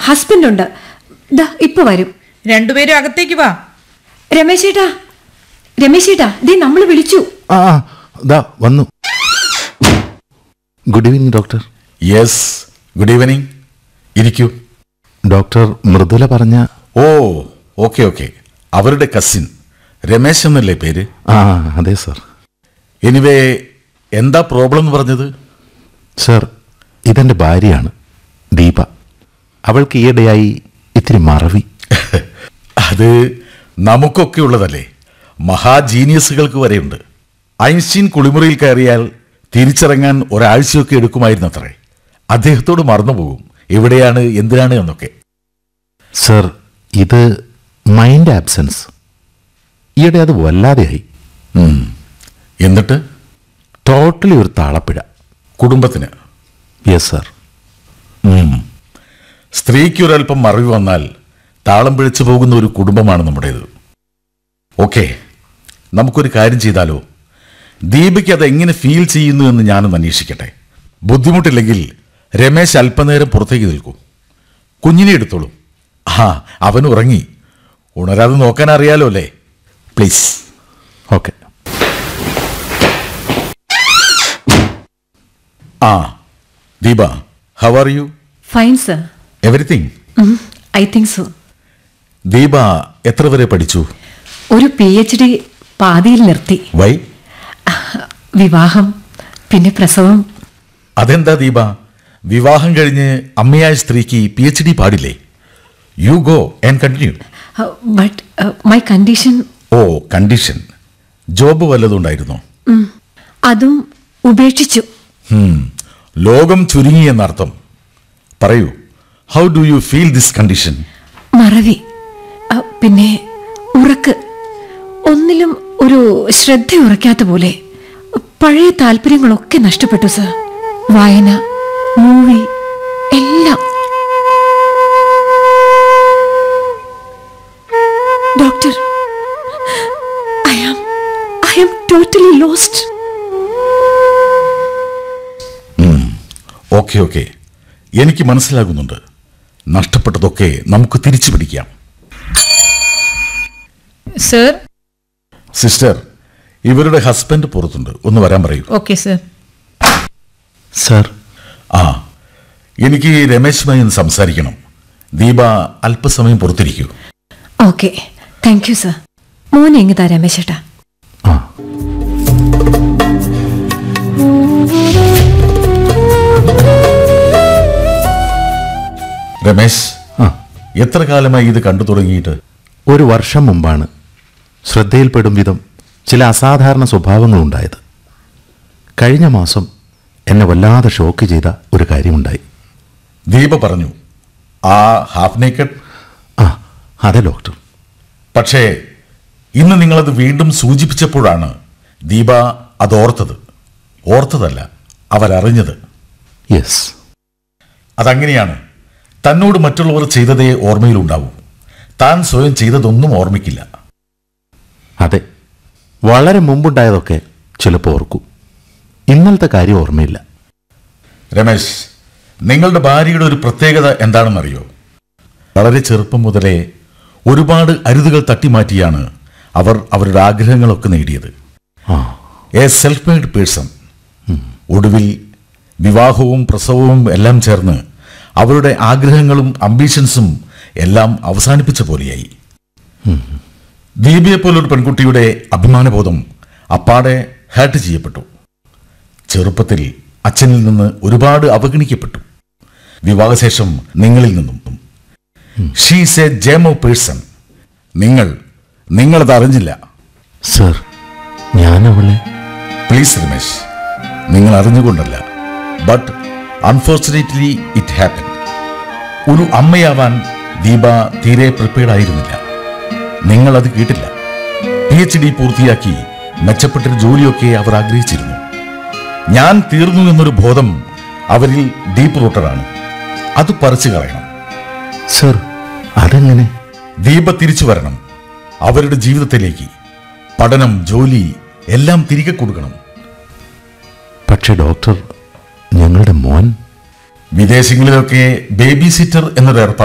Husband ഉണ്ട് ദാ ഇപ്പൊ വരും രണ്ടുപേരും അകത്തേക്ക് വാ രമേശേട്ടാ രമേശേട്ടാ ദേ നമ്മൾ വിളിച്ചു ആ ആ, ദാ വന്നു good evening doctor yes good evening ഇരിക്കൂ ഡോക്ടർ മൃദുല പറഞ്ഞ ഓ ഓക്കെ ഓക്കെ അവരുടെ കസിൻ രമേശ് എന്നല്ലേ പേര് ആ അതെ സർ എനിവേ എന്താ പ്രോബ്ലം എന്ന് പറഞ്ഞത് സർ ഇതെൻ്റെ ഭാര്യയാണ് ദീപ അവൾക്ക് ഈയിടെയായി ഇത്തിരി മറവി അത് നമുക്കൊക്കെ ഉള്ളതല്ലേ മഹാജീനിയസുകൾക്ക് വരെയുണ്ട് ഐൻസ്റ്റീൻ കുളിമുറിയിൽ കയറിയാൽ തിരിച്ചിറങ്ങാൻ ഒരാഴ്ചയൊക്കെ എടുക്കുമായിരുന്നു അത്രേ അദ്ദേഹത്തോട് മറന്നുപോകും എവിടെയാണ് എന്തിനാണ് എന്നൊക്കെ സർ ഇത് മൈൻഡ് ആബ്സെൻസ് ഈയിടെ അത് വല്ലാതെയായി ഉം. എന്നിട്ട് ടോട്ടലി ഒരു താളപ്പിഴ കുടുംബത്തിന് യെസ് സർ ഉം. സ്ത്രീക്ക് ഒരല്പം മറിവ് വന്നാൽ താളം പിഴച്ചു പോകുന്ന ഒരു കുടുംബമാണ് നമ്മുടേത് ഓക്കെ നമുക്കൊരു കാര്യം ചെയ്താലോ ദീപയ്ക്ക് അത് എങ്ങനെ ഫീൽ ചെയ്യുന്നു എന്ന് ഞാനൊന്ന് അന്വേഷിക്കട്ടെ ബുദ്ധിമുട്ടില്ലെങ്കിൽ രമേശ് അല്പനേരം പുറത്തേക്ക് നിൽക്കൂ കുഞ്ഞിനെ എടുത്തോളൂ ആ അവൻ ഉറങ്ങി ഉണരാതെ നോക്കാൻ അറിയാലോ അല്ലേ പ്ലീസ് ഓക്കെ ആ Deepa how are you fine sir everything I think so Deepa എത്ര വരെ പഠിച്ചു ഒരു പി എച്ച് ഡി പാതിയിൽ നിർത്തി വൈ വിവാഹം പിന്നെ പ്രസവം അതെന്താ ദീപ വിവാഹം കഴിഞ്ഞ് അമ്മയായ സ്ത്രീക്ക് പി എച്ച് ഡി പാടില്ലേ you go and continue but my condition ഓ കണ്ടീഷൻ ജോബ് വല്ലതുണ്ടായിരുന്നോ അതും ഉപേക്ഷിച്ചു ഹും, ലോകം ചുരുങ്ങി എന്നർത്ഥം പറയൂ how do you feel this condition മറവി അ, പിന്നെ ഉറക്ക് ഒന്നിലും ഒരു ശ്രദ്ധ ഉറക്കാത്ത പോലെ പഴയ താല്പര്യങ്ങളൊക്കെ നഷ്ടപ്പെട്ടു സർ വായന മൂവി എല്ലാം doctor I am I am totally lost okay okay എനിക്ക് മനസ്സിലാകുന്നുണ്ട് നഷ്ടപ്പെട്ടതൊക്കെ നമുക്ക് തിരിച്ചു പിടിക്കാം സർ സിസ്റ്റർ ഇവരുടെ ഹസ്ബൻഡ് പുറത്തുണ്ട് ഒന്ന് വരാൻ പറയൂ ഓക്കെ സർ സർ ആ എനിക്ക് രമേശുമായി ഒന്ന് സംസാരിക്കണം ദീപ അല്പസമയം പുറത്തിരിക്കൂ ഓക്കെ താങ്ക് യു സർ മോനെ എങ്ങ് താ രമേശേട്ടാ ആ രമേശ് ആ എത്ര കാലമായി ഇത് കണ്ടു തുടങ്ങിയിട്ട് ഒരു വർഷം മുമ്പാണ് ശ്രദ്ധയിൽപ്പെടും വിധം ചില അസാധാരണ സ്വഭാവങ്ങളുണ്ടായത് കഴിഞ്ഞ മാസം എന്നെ വല്ലാതെ ഷോക്ക് ചെയ്ത ഒരു കാര്യമുണ്ടായി ദീപ പറഞ്ഞു ആ ഹാഫ് നേക്കഡ് ആ അതെ ഡോക്ടർ പക്ഷേ ഇന്ന് നിങ്ങളത് വീണ്ടും സൂചിപ്പിച്ചപ്പോഴാണ് ദീപ അത് ഓർത്തത് ഓർത്തതല്ല അവരറിഞ്ഞത് യെസ് അതങ്ങനെയാണ് തന്നോട് മറ്റുള്ളവർ ചെയ്തതേ ഓർമ്മയിലുണ്ടാവൂ താൻ സ്വയം ചെയ്തതൊന്നും ഓർമ്മിക്കില്ല അതെ വളരെ മുമ്പുണ്ടായതൊക്കെ ചിലപ്പോൾ ഓർക്കും ഇന്നലത്തെ കാര്യം ഓർമ്മയില്ല രമേശ് നിങ്ങളുടെ ഭാര്യയുടെ ഒരു പ്രത്യേകത എന്താണെന്നറിയോ വളരെ ചെറുപ്പം മുതലേ ഒരുപാട് അരുതുകൾ തട്ടിമാറ്റിയാണ് അവർ അവരുടെ ആഗ്രഹങ്ങളൊക്കെ നേടിയത് ആ എ സെൽഫ് മെയ്ഡ് പേഴ്സൺ ഒടുവിൽ വിവാഹവും പ്രസവവും എല്ലാം ചേർന്ന് അവരുടെ ആഗ്രഹങ്ങളും അംബീഷൻസും എല്ലാം അവസാനിപ്പിച്ച പോലെയായി ദീപയെ പോലൊരു പെൺകുട്ടിയുടെ അഭിമാനബോധം അപ്പാടെ ഹേർട്ട് ചെയ്യപ്പെട്ടു ചെറുപ്പത്തിൽ അച്ഛനിൽ നിന്ന് ഒരുപാട് അവഗണിക്കപ്പെട്ടു വിവാഹശേഷം നിങ്ങളിൽ നിന്നും ഷീസ് എ ജേമോ പേഴ്സൺ നിങ്ങൾ നിങ്ങളത് അറിഞ്ഞില്ല സർ ഞാൻ അവളെ പ്ലീസ് രമേശ് നിങ്ങൾ അറിഞ്ഞുകൊണ്ടല്ല ബട്ട് അൺഫോർച്ചുനേറ്റ്ലി ഇറ്റ് ഹാപ്പൻ ഒരു അമ്മയാവാൻ ദീപ തീരെ പ്രിപ്പയർഡ് ആയിരുന്നില്ല നിങ്ങൾ അത് കേട്ടില്ല പി എച്ച് ഡി പൂർത്തിയാക്കി മെച്ചപ്പെട്ടൊരു ജോലിയൊക്കെ അവർ ആഗ്രഹിച്ചിരുന്നു ഞാൻ തീർന്നു എന്നൊരു ബോധം അവരിൽ ഡീപ്പ് റൂട്ടറാണ് അത് പറിച്ചു കളയണം സർ അതെങ്ങനെ ദീപ തിരിച്ചു വരണം അവരുടെ ജീവിതത്തിലേക്ക് പഠനം ജോലി എല്ലാം തിരികെ കൊടുക്കണം പക്ഷെ ഡോക്ടർ ഞങ്ങളുടെ മോൻ വിദേശങ്ങളിലൊക്കെ ബേബി സിറ്റർ എന്നൊരു ഏർപ്പാട്